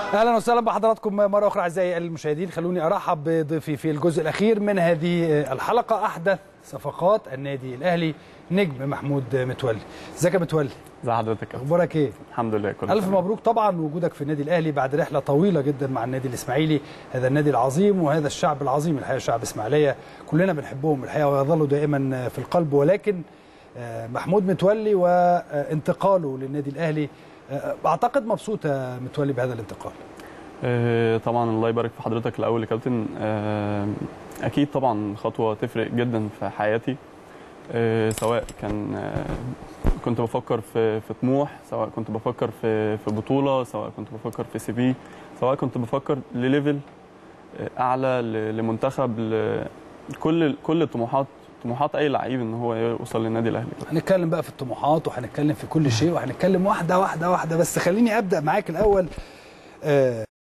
اهلا وسهلا بحضراتكم مره اخرى اعزائي المشاهدين خلوني ارحب بضيفي في الجزء الاخير من هذه الحلقه احدث صفقات النادي الاهلي نجم محمود متولي ازيك يا متولي ازي حضرتك اخبارك ايه الحمد لله كله الف مبروك طبعا وجودك في النادي الاهلي بعد رحله طويله جدا مع النادي الاسماعيلي هذا النادي العظيم وهذا الشعب العظيم الحقيقه شعب اسماعيليه كلنا بنحبهم الحقيقه ويظلوا دائما في القلب ولكن محمود متولي وانتقاله للنادي الاهلي اعتقد مبسوط يا متولي بهذا الانتقال آه، طبعا الله يبارك في حضرتك الاول يا كابتن آه، اكيد طبعا خطوه تفرق جدا في حياتي آه، سواء كان كنت بفكر في في طموح سواء كنت بفكر في في بطوله سواء كنت بفكر في سي في سواء كنت بفكر لليفل اعلى لمنتخب كل كل الطموحات طموحات اي لعيب ان هو يوصل للنادي الاهلي هنتكلم بقى في الطموحات وهنتكلم في كل شيء وهنتكلم واحده واحده واحده بس خليني ابدا معاك الاول آه